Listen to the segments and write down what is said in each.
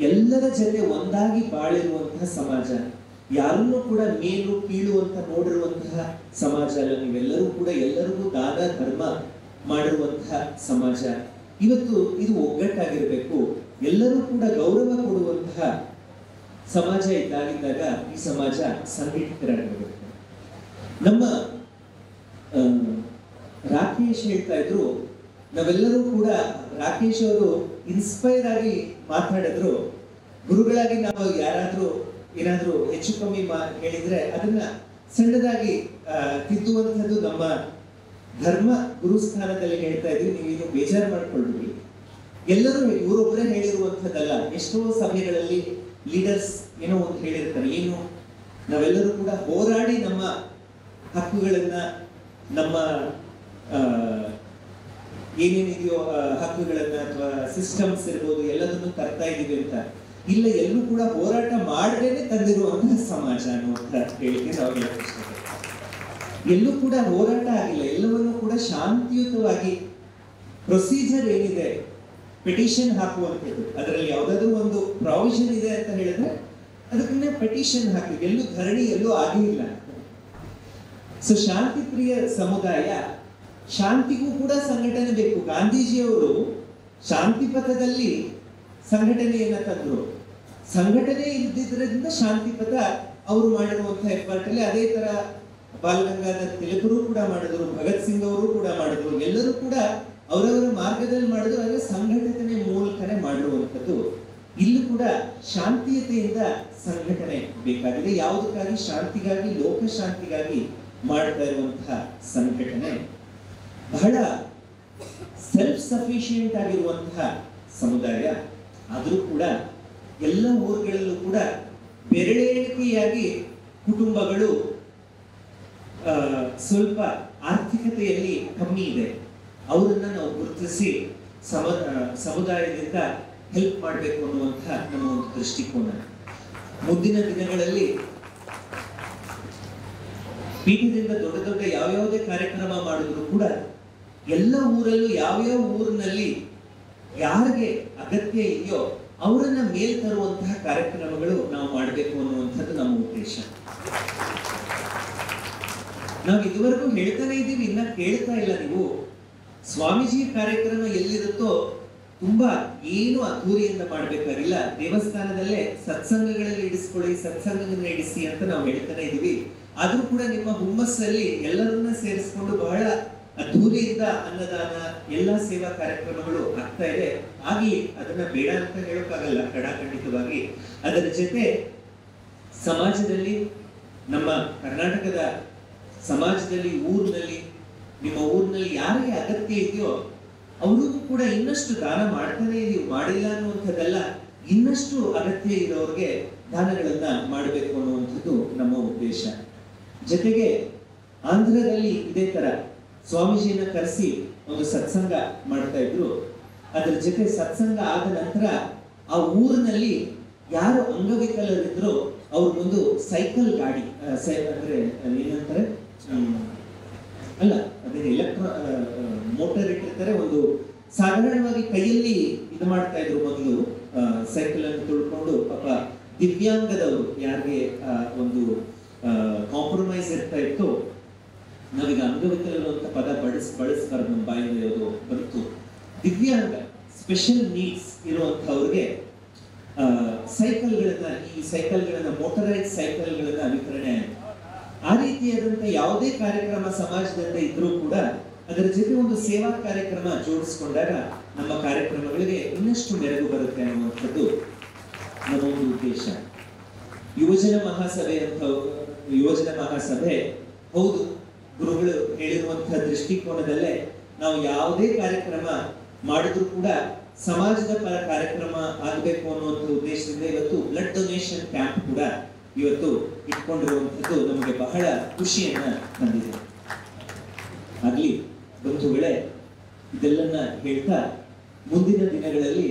ಎಲ್ಲರ ಜೊತೆ ಒಂದಾಗಿ ಬಾಳಿರುವಂತಹ ಸಮಾಜ ಯಾರನ್ನೂ ಕೂಡ ಮೇಲು ಕೀಳು ಅಂತ ನೋಡಿರುವಂತಹ ಸಮಾಜ ಅಲ್ಲ ನೀವೆಲ್ಲರೂ ಕೂಡ ಎಲ್ಲರಿಗೂ ದಾನ ಧರ್ಮ ಮಾಡಿರುವಂತಹ ಸಮಾಜ ಇವತ್ತು ಇದು ಒಗ್ಗಟ್ಟಾಗಿರ್ಬೇಕು ಎಲ್ಲರೂ ಕೂಡ ಗೌರವ ಕೊಡುವಂತಹ ಸಮಾಜ ಇದ್ದಾಗಿದ್ದಾಗ ಈ ಸಮಾಜ ಸಂಘಟಿತರಾಗಿರ್ಬೇಕು ನಮ್ಮ ಆ, ರಾಕೇಶ್ ಹೇಳ್ತಾ ಇದ್ರು ನಾವೆಲ್ಲರೂ ಕೂಡ ರಾಕೇಶ್ ಅವರು ಇನ್ಸ್ಪೈರ್ ಆಗಿ ಮಾತಾಡಿದ್ರು ಗುರುಗಳಾಗಿ ನಾವು ಯಾರಾದ್ರೂ ಏನಾದ್ರೂ ಹೆಚ್ಚು ಕಮ್ಮಿ ಮಾ ಹೇಳಿದ್ರೆ ಅದನ್ನ ಸಣ್ಣದಾಗಿ ಆ, ತಿದ್ದುವಂಥದ್ದು ನಮ್ಮ ಧರ್ಮ ಗುರುಸ್ಥಾನದಲ್ಲಿ ಹೇಳ್ತಾ ಇದ್ವಿ ನೀವೇನು ಬೇಜಾರು ಮಾಡ್ಕೊಳ್ಬಿಡಿ ಎಲ್ಲರೂ ಇವರೊಬ್ಬರೇ ಹೇಳಿರುವಂಥದ್ದಲ್ಲ ಎಷ್ಟೋ ಸಭೆಗಳಲ್ಲಿ ಲೀಡರ್ಸ್ ಏನೋ ಒಂದು ಹೇಳಿರ್ತಾರೆ ಏನು ನಾವೆಲ್ಲರೂ ಕೂಡ ಹೋರಾಡಿ ನಮ್ಮ ಹಕ್ಕುಗಳನ್ನ ನಮ್ಮ ಆ, ಏನೇನಿದೆಯೋ ಆ, ಹಕ್ಕುಗಳನ್ನ ಅಥವಾ ಸಿಸ್ಟಮ್ಸ್ ಇರ್ಬೋದು ಎಲ್ಲದನ್ನು ತರ್ತಾ ಇದೀವಿ ಅಂತ ಇಲ್ಲ ಎಲ್ಲೂ ಕೂಡ ಹೋರಾಟ ಮಾಡದೇನೆ ತಂದಿರುವಂತಹ ಸಮಾಜ ಅನ್ನುವಂಥ ಹೇಳಿಕೆ ನಾವು ಹೇಳಕ್ ಇಷ್ಟಪಡ್ತೀವಿ. ಎಲ್ಲೂ ಕೂಡ ಹೋರಾಟ ಆಗಿಲ್ಲ ಎಲ್ಲವನ್ನೂ ಕೂಡ ಶಾಂತಿಯುತವಾಗಿ ಪ್ರೊಸೀಜರ್ ಏನಿದೆ ಪಿಟಿಷನ್ ಹಾಕುವಂಥದ್ದು ಅದರಲ್ಲಿ ಯಾವುದಾದ್ರೂ ಒಂದು ಪ್ರಾವಿಷನ್ ಇದೆ ಅಂತ ಹೇಳಿದ್ರೆ ಅದಕ್ಕನ್ನ ಪಿಟಿಷನ್ ಹಾಕಿ ಎಲ್ಲೂ ಧರಣಿ ಎಲ್ಲೂ ಆಗಿಲ್ಲ ಸೊ ಶಾಂತಿ ಪ್ರಿಯ ಸಮುದಾಯ ಶಾಂತಿಗೂ ಕೂಡ ಸಂಘಟನೆ ಬೇಕು ಗಾಂಧೀಜಿಯವರು ಶಾಂತಿ ಪಥದಲ್ಲಿ ಸಂಘಟನೆಯನ್ನ ತಂದ್ರು ಸಂಘಟನೆ ಇದ್ದಿದ್ರಿಂದ ಶಾಂತಿ ಪಥ ಅವರು ಮಾಡಿರುವಂತಹ ಎಫರ್ಟ್ ಅಲ್ಲಿ ಅದೇ ತರ ಬಾಲ್ ಗಂಗಾಧರ್ ತಿಲಕರು ಕೂಡ ಮಾಡಿದ್ರು ಭಗತ್ ಸಿಂಗ್ ಅವರು ಕೂಡ ಮಾಡಿದ್ರು ಎಲ್ಲರೂ ಕೂಡ ಅವರವರ ಮಾರ್ಗದಲ್ಲಿ ಮಾಡಿದ್ರು ಆದರೆ ಸಂಘಟನೆ ಮೂಲಕನೇ ಮಾಡಿರುವಂಥದ್ದು ಇಲ್ಲೂ ಕೂಡ ಶಾಂತಿಯುತೆಯಿಂದ ಸಂಘಟನೆ ಬೇಕಾಗಿದೆ ಯಾವುದಕ್ಕಾಗಿ ಶಾಂತಿಗಾಗಿ ಲೋಕ ಶಾಂತಿಗಾಗಿ ಮಾಡ್ತಾ ಇರುವಂತಹ ಸಂಘಟನೆ ಬಹಳ ಸೆಲ್ಫ್ ಸಫಿಶಿಯಂಟ್ ಆಗಿರುವಂತಹ ಸಮುದಾಯ ಆದರೂ ಕೂಡ ಎಲ್ಲ ಊರುಗಳಲ್ಲೂ ಕೂಡ ಬೆರಳೆಣಿಕೆಯಾಗಿ ಕುಟುಂಬಗಳು ಆ, ಸ್ವಲ್ಪ ಆರ್ಥಿಕತೆಯಲ್ಲಿ ಕಮ್ಮಿ ಇದೆ ಅವರನ್ನ ನಾವು ಗುರುತಿಸಿ ಸಮ ಆ, ಸಮುದಾಯದಿಂದ ಹೆಲ್ಪ್ ಮಾಡಬೇಕು ಅನ್ನುವಂತಹ ನಮ್ಮ ಒಂದು ದೃಷ್ಟಿಕೋನ ಮುಂದಿನ ದಿನಗಳಲ್ಲಿ ಪೀಠದಿಂದ ದೊಡ್ಡ ದೊಡ್ಡ ಯಾವ್ಯಾವುದೇ ಕಾರ್ಯಕ್ರಮ ಮಾಡಿದ್ರು ಕೂಡ ಎಲ್ಲ ಊರಲ್ಲೂ ಯಾವ್ಯಾವ ಊರಿನಲ್ಲಿ ಯಾರಿಗೆ ಅಗತ್ಯ ಇದೆಯೋ ಅವರನ್ನ ಮೇಲ್ ತರುವಂತಹ ಕಾರ್ಯಕ್ರಮಗಳು ನಾವು ಮಾಡಬೇಕು ಅನ್ನುವಂಥದ್ದು ನಮ್ಮ ಉದ್ದೇಶ ನಾವು ಇದುವರೆಗೂ ಹೇಳ್ತಾನೆ ಇದ್ದೀವಿ ಇನ್ನ ಕೇಳ್ತಾ ಇಲ್ಲ ನೀವು ಸ್ವಾಮೀಜಿ ಕಾರ್ಯಕ್ರಮ ಎಲ್ಲಿರುತ್ತೋ ತುಂಬಾ ಏನು ಅದ್ದೂರಿಯಿಂದ ಮಾಡ್ಬೇಕಾಗಿಲ್ಲ ದೇವಸ್ಥಾನದಲ್ಲೇ ಸತ್ಸಂಗಗಳಲ್ಲಿ ಇಡಿಸ್ಕೊಳ್ಳಿ ಸತ್ಸಂಗಗಳನ್ನ ಇಡಿಸಿ ಅಂತ ನಾವು ಹೇಳ್ತಾನೆ ಇದೀವಿ ಆದ್ರೂ ಕೂಡ ನಿಮ್ಮ ಹುಮ್ಮಸ್ಸಲ್ಲಿ ಎಲ್ಲರನ್ನ ಸೇರಿಸ್ಕೊಂಡು ಬಹಳ ಅದ್ದೂರಿಯಿಂದ ಅನ್ನದಾನ ಎಲ್ಲಾ ಸೇವಾ ಕಾರ್ಯಕ್ರಮಗಳು ಆಗ್ತಾ ಇದೆ ಆಗ್ಲಿ ಅದನ್ನ ಬೇಡ ಅಂತ ಹೇಳೋಕ್ಕಾಗಲ್ಲ ಕಡಾಖಂಡಿತವಾಗಿ ಅದರ ಜೊತೆ ಸಮಾಜದಲ್ಲಿ ನಮ್ಮ ಕರ್ನಾಟಕದ ಸಮಾಜದಲ್ಲಿ ಊರಿನಲ್ಲಿ ನಿಮ್ಮ ಊರಿನಲ್ಲಿ ಯಾರಿಗೆ ಅಗತ್ಯ ಇದೆಯೋ ಅವ್ರಿಗೂ ಕೂಡ ಇನ್ನಷ್ಟು ದಾನ ಮಾಡ್ತಾನೆ ಇದೀವಿ ಮಾಡಿಲ್ಲ ಅನ್ನುವಂಥದ್ದಲ್ಲ ಇನ್ನಷ್ಟು ಅಗತ್ಯ ಇರೋರಿಗೆ ದಾನಗಳನ್ನ ಮಾಡಬೇಕು ಅನ್ನುವಂಥದ್ದು ನಮ್ಮ ಉದ್ದೇಶ ಜೊತೆಗೆ ಆಂಧ್ರದಲ್ಲಿ ಇದೇ ತರ ಸ್ವಾಮೀಜಿಯನ್ನ ಕರೆಸಿ ಒಂದು ಸತ್ಸಂಗ ಮಾಡ್ತಾ ಇದ್ರು ಅದರ ಜೊತೆ ಸತ್ಸಂಗ ಆದ ನಂತರ ಆ ಊರಿನಲ್ಲಿ ಯಾರು ಅಂಗವಿಕಲರಿದ್ರು ಅವ್ರಿಗೊಂದು ಸೈಕಲ್ ಗಾಡಿ ಆ, ಸೈ- ಅಂದ್ರೆ ಆ, ಏನಂತಾರೆ ಹ್ಮ್, ಅಲ್ಲ ಅದೇ ಎಲೆಕ್ಟ್ರೋ ಮೋಟರ್ ಇಟ್ಟಿರ್ತಾರೆ ಒಂದು ಸಾಧಾರಣವಾಗಿ ಕೈಯಲ್ಲಿ ಇದು ಮಾಡ್ತಾ ಇದ್ರು ಮೊದಲು ಸೈಕಲ್ ಅನ್ನು ತುಳ್ಕೊಂಡು ಪಾಪ ದಿವ್ಯಾಂಗದವರು ಯಾರಿಗೆ ಆ, ಒಂದು ಕಾಂಪ್ರಮೈಸ್ ಇರ್ತಾ ಇತ್ತು ನಾವೀಗ ಅಂಗವಿಕಲರು ಅಂತ ಪದ ಬಳಸ್ ಬಳಸ್ಬಾರ್ದು ನಮ್ಮ ಬಾಯಿಂದ ಅದು ಬಂತು ದಿವ್ಯಾಂಗ ಸ್ಪೆಷಲ್ ನೀಡ್ಸ್ ಇರುವಂತವ್ರಿಗೆ ಆ, ಸೈಕಲ್ಗಳನ್ನ ಈ ಸೈಕಲ್ಗಳನ್ನ ಮೋಟರೈಸ್ ಸೈಕಲ್ಗಳನ್ನ ವಿತರಣೆ ಆಯ್ತು ಆ ರೀತಿಯಾದಂತ ಯಾವುದೇ ಕಾರ್ಯಕ್ರಮ ಸಮಾಜದಲ್ಲಿ ಇದ್ರೂ ಕೂಡ ಅದರ ಜೊತೆ ಒಂದು ಸೇವಾ ಕಾರ್ಯಕ್ರಮ ಜೋಡಿಸ್ಕೊಂಡಾಗ ನಮ್ಮ ಕಾರ್ಯಕ್ರಮಗಳಿಗೆ ಇನ್ನಷ್ಟು ಮೆರುಗು ಬರುತ್ತೆ ಅನ್ನುವಂಥದ್ದು ನಮ್ಮ ಒಂದು ಉದ್ದೇಶ ಯುವಜನ ಮಹಾಸಭೆ ಅಂತ ಯುವಜನ ಮಹಾಸಭೆ ಹೌದು ಗುರುಗಳು ಹೇಳಿರುವಂತಹ ದೃಷ್ಟಿಕೋನದಲ್ಲೇ ನಾವು ಯಾವುದೇ ಕಾರ್ಯಕ್ರಮ ಮಾಡಿದ್ರು ಕೂಡ ಸಮಾಜದ ಪರ ಕಾರ್ಯಕ್ರಮ ಆಗಬೇಕು ಅನ್ನುವಂಥ ಉದ್ದೇಶದಿಂದ ಇವತ್ತು ಬ್ಲಡ್ ಡೊನೇಷನ್ ಕ್ಯಾಂಪ್ ಕೂಡ ಇವತ್ತು ಇಟ್ಕೊಂಡಿರುವಂಥದ್ದು ನಮಗೆ ಬಹಳ ಖುಷಿಯನ್ನ ತಂದಿದೆ ಆಗ್ಲಿ ಬಂಧುಗಳೇ ಇದೆಲ್ಲನ್ನ ಹೇಳ್ತಾ ಮುಂದಿನ ದಿನಗಳಲ್ಲಿ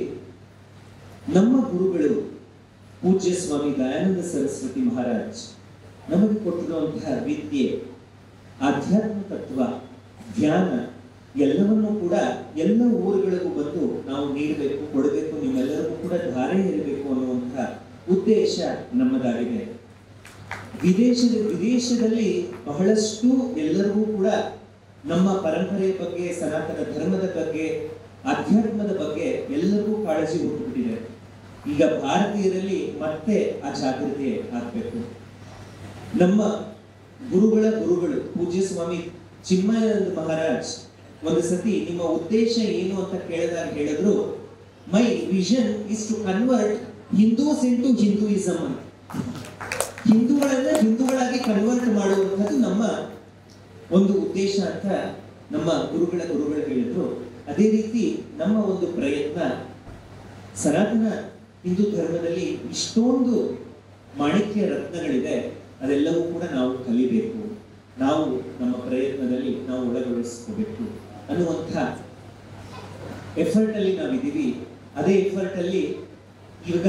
ನಮ್ಮ ಗುರುಗಳು ಪೂಜ್ಯ ಸ್ವಾಮಿ ದಯಾನಂದ ಸರಸ್ವತಿ ಮಹಾರಾಜ್ ನಮಗೆ ಕೊಟ್ಟಿರುವಂತಹ ವಿದ್ಯೆ ಆಧ್ಯಾತ್ಮ ತತ್ವ ಧ್ಯಾನ ಎಲ್ಲವನ್ನೂ ಕೂಡ ಎಲ್ಲ ಊರುಗಳಿಗೂ ಬಂದು ನಾವು ನೀಡಬೇಕು ಕೊಡಬೇಕು ನಿಮ್ಮೆಲ್ಲರಿಗೂ ಕೂಡ ಧಾರೆ ಇರಬೇಕು ಅನ್ನುವಂತಹ ಉದ್ದೇಶ ನಮ್ಮದಾಗಿದೆ ವಿದೇಶದ ವಿದೇಶದಲ್ಲಿ ಬಹಳಷ್ಟು ಎಲ್ಲರಿಗೂ ಕೂಡ ನಮ್ಮ ಪರಂಪರೆಯ ಬಗ್ಗೆ ಸನಾತನ ಧರ್ಮದ ಬಗ್ಗೆ ಅಧ್ಯಾತ್ಮದ ಬಗ್ಗೆ ಎಲ್ಲರಿಗೂ ಕಾಳಜಿ ಹುಟ್ಟುಬಿಟ್ಟಿದೆ ಈಗ ಭಾರತೀಯರಲ್ಲಿ ಮತ್ತೆ ಆ ಜಾಗೃತಿ ಆಗ್ಬೇಕು ನಮ್ಮ ಗುರುಗಳ ಗುರುಗಳು ಪೂಜ್ಯ ಸ್ವಾಮಿ ಚಿನ್ಮಯಾನಂದ ಮಹಾರಾಜ್ ಒಂದು ಸತಿ ನಿಮ್ಮ ಉದ್ದೇಶ ಏನು ಅಂತ ಕೇಳಿದಾಗ ಹೇಳಿದ್ರು my vision is to convert Hindus into Hinduism ಅಂತ ಹಿಂದೂಗಳನ್ನ ಹಿಂದೂಗಳಾಗಿ ಕನ್ವರ್ಟ್ ಮಾಡುವಂಥದ್ದು ನಮ್ಮ ಒಂದು ಉದ್ದೇಶ ಅಂತ ನಮ್ಮ ಗುರುಗಳ ಗುರುಗಳು ಹೇಳಿದ್ರು ಅದೇ ರೀತಿ ನಮ್ಮ ಒಂದು ಪ್ರಯತ್ನ ಸನಾತನ ಹಿಂದೂ ಧರ್ಮದಲ್ಲಿ ಇಷ್ಟೊಂದು ಮಾಣಿಕ್ಯ ರತ್ನಗಳಿದೆ ಅದೆಲ್ಲವೂ ಕೂಡ ನಾವು ಕಲಿಬೇಕು ನಾವು ನಮ್ಮ ಪ್ರಯತ್ನದಲ್ಲಿ ನಾವು ಒಳಗೊಳಿಸ್ಕೋಬೇಕು ಅನ್ನುವಂಥ ಎಫರ್ಟ್ ಅಲ್ಲಿ ನಾವಿದ್ದೀವಿ ಅದೇ ಎಫರ್ಟ್ ಅಲ್ಲಿ ಈಗ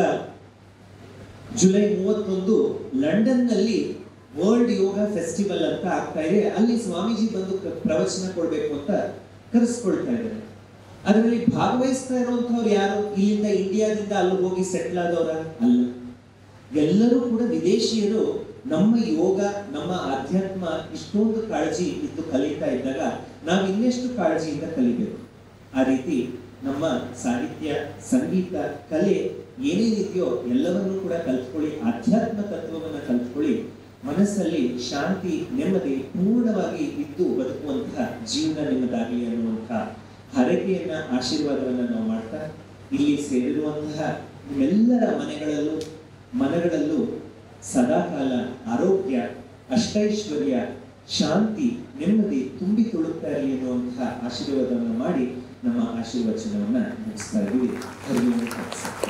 ಜುಲೈ ಮೂವತ್ತೊಂದು ಲಂಡನ್ ನಲ್ಲಿ ವರ್ಲ್ಡ್ ಯೋಗ ಫೆಸ್ಟಿವಲ್ ಅಂತ ಆಗ್ತಾ ಇದೆ ಅಲ್ಲಿ ಸ್ವಾಮೀಜಿ ಬಂದು ಪ್ರ- ಪ್ರವಚನ ಕೊಡ್ಬೇಕು ಅಂತ ಕರೆಸ್ಕೊಳ್ತಾ ಇದ್ದಾರೆ ಅದರಲ್ಲಿ ಭಾಗವಹಿಸ್ತಾ ಇರುವಂತವ್ರು ಯಾರು ಇಲ್ಲಿಂದ ಇಂಡಿಯಾದಿಂದ ಅಲ್ಲಿ ಹೋಗಿ ಸೆಟ್ಲ್ ಆದವರ ಅಲ್ಲ ಎಲ್ಲರೂ ಕೂಡ ವಿದೇಶಿಯರು ನಮ್ಮ ಯೋಗ ನಮ್ಮ ಆಧ್ಯಾತ್ಮ ಇಷ್ಟೊಂದು ಕಾಳಜಿ ಇದ್ದು ಕಲಿತಾ ಇದ್ದಾಗ ನಾವು ಇನ್ನೆಷ್ಟು ಕಾಳಜಿಯಿಂದ ಕಲಿಬೇಕು ಆ ರೀತಿ ನಮ್ಮ ಸಾಹಿತ್ಯ ಸಂಗೀತ ಕಲೆ ಏನೇನಿದೆಯೋ ಎಲ್ಲವನ್ನೂ ಕೂಡ ಕಲ್ತ್ಕೊಳ್ಳಿ ಆಧ್ಯಾತ್ಮ ತತ್ವವನ್ನ ಕಲ್ತ್ಕೊಳ್ಳಿ ಮನಸ್ಸಲ್ಲಿ ಶಾಂತಿ ನೆಮ್ಮದಿ ಪೂರ್ಣವಾಗಿ ಇದ್ದು ಬದುಕುವಂತಹ ಜೀವನ ನಿಮ್ಮದಾಗಲಿ ಅನ್ನುವಂತಹ ಹರಕೆಯನ್ನ ಆಶೀರ್ವಾದವನ್ನ ನಾವು ಮಾಡ್ತಾ ಇಲ್ಲಿ ಸೇರಿರುವಂತಹ ನಿಮ್ಮೆಲ್ಲರ ಮನೆಗಳಲ್ಲೂ ಮನಗಳಲ್ಲೂ ಸದಾಕಾಲ ಆರೋಗ್ಯ ಅಷ್ಟೈಶ್ವರ್ಯ ಶಾಂತಿ ನೆಮ್ಮದಿ ತುಂಬಿ ತುಳುಕ್ತಾ ಇರಲಿ ಅನ್ನುವಂತಹ ಆಶೀರ್ವಾದವನ್ನು ಮಾಡಿ ನಮ್ಮ ಆಶೀರ್ವಚನವನ್ನ ಮುಗಿಸ್ತಾ ಇದ್ದೀವಿ ಹರಿ ಓಂ ತತ್ಸತ್.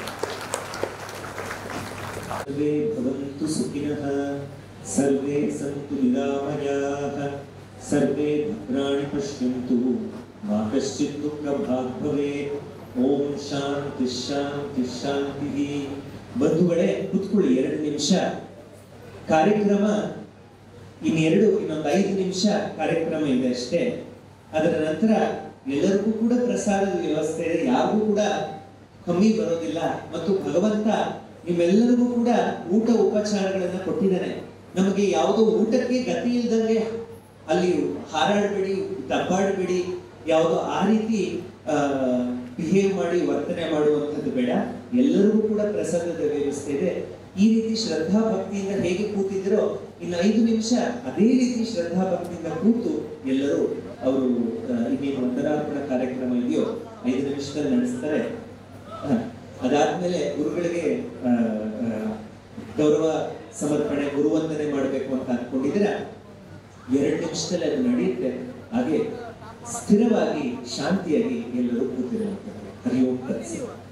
ಸರ್ವೇ ಭವಂತು ಸುಖಿನಃ ಸರ್ವೇ ಸಂತು ನಿರಾಮಯಾಃ ಸರ್ವೇ ಭದ್ರಾಣಿ ಪಶ್ಯಂತು ಮಾ ಕಶ್ಚಿತ್ ದುಃಖ ಭಾಗ್ ಭವೇತ್ ಓಂ ಶಾಂತಿ ಶಾಂತಿ ಶಾಂತಿ ಬಂಧುಗಳೇ ಕುತ್ಕೊಳ್ಳಿ ಎರಡು ನಿಮಿಷ ಕಾರ್ಯಕ್ರಮ ಇನ್ನೆರಡು ಇನ್ನೊಂದು ಐದು ನಿಮಿಷ ಕಾರ್ಯಕ್ರಮ ಇದೆ ಅಷ್ಟೇ ಅದರ ನಂತರ ಎಲ್ಲರಿಗೂ ಕೂಡ ಪ್ರಸಾದದ ವ್ಯವಸ್ಥೆ ಇದೆ ಯಾರಿಗೂ ಕೂಡ ಕಮ್ಮಿ ಬರೋದಿಲ್ಲ ಮತ್ತು ಭಗವಂತ ನಿಮ್ಮೆಲ್ಲರಿಗೂ ಕೂಡ ಊಟ ಉಪಚಾರಗಳನ್ನ ಕೊಟ್ಟಿದ್ದಾನೆ ನಮಗೆ ಯಾವುದೋ ಊಟಕ್ಕೆ ಗತಿ ಇಲ್ದಂಗೆ ಅಲ್ಲಿ ಹಾರಾಡಬೇಡಿ ದಬ್ಬಾಡಬೇಡಿ ಯಾವುದೋ ಆ ರೀತಿ ಬಿಹೇವ್ ಮಾಡಿ ವರ್ತನೆ ಮಾಡುವಂಥದ್ದು ಬೇಡ ಎಲ್ಲರಿಗೂ ಕೂಡ ಪ್ರಸಾದದ ವ್ಯವಸ್ಥೆ ಇದೆ ಈ ರೀತಿ ಶ್ರದ್ಧಾ ಭಕ್ತಿಯಿಂದ ಹೇಗೆ ಕೂತಿದ್ರೋ ಇನ್ನು ಐದು ನಿಮಿಷ ಅದೇ ರೀತಿ ಶ್ರದ್ಧಾ ಭಕ್ತಿಯಿಂದ ಕೂತು ಎಲ್ಲರೂ ಅವರು ಆ, ಇನ್ನೇನು ವಂದನಾರ್ಪಣ ಕಾರ್ಯಕ್ರಮ ಇದೆಯೋ ಐದು ನಿಮಿಷದಲ್ಲಿ ನಡೆಸ್ತಾರೆ ಹ. ಅದಾದ್ಮೇಲೆ ಗುರುಗಳಿಗೆ ಆ, ಆ, ಗೌರವ ಸಮರ್ಪಣೆ ಗುರುವಂದನೆ ಮಾಡಬೇಕು ಅಂತ ಅನ್ಕೊಂಡಿದ್ದೀರಾ ಎರಡು ನಿಮಿಷದಲ್ಲಿ ಅದು ನಡೆಯುತ್ತೆ ಹಾಗೆ ಸ್ಥಿರವಾಗಿ ಶಾಂತಿಯಾಗಿ ಎಲ್ಲರೂ ಕೂತಿರುವಂಥದ್ದು ಹರಿ ಓಂ ತತ್ಸತ್.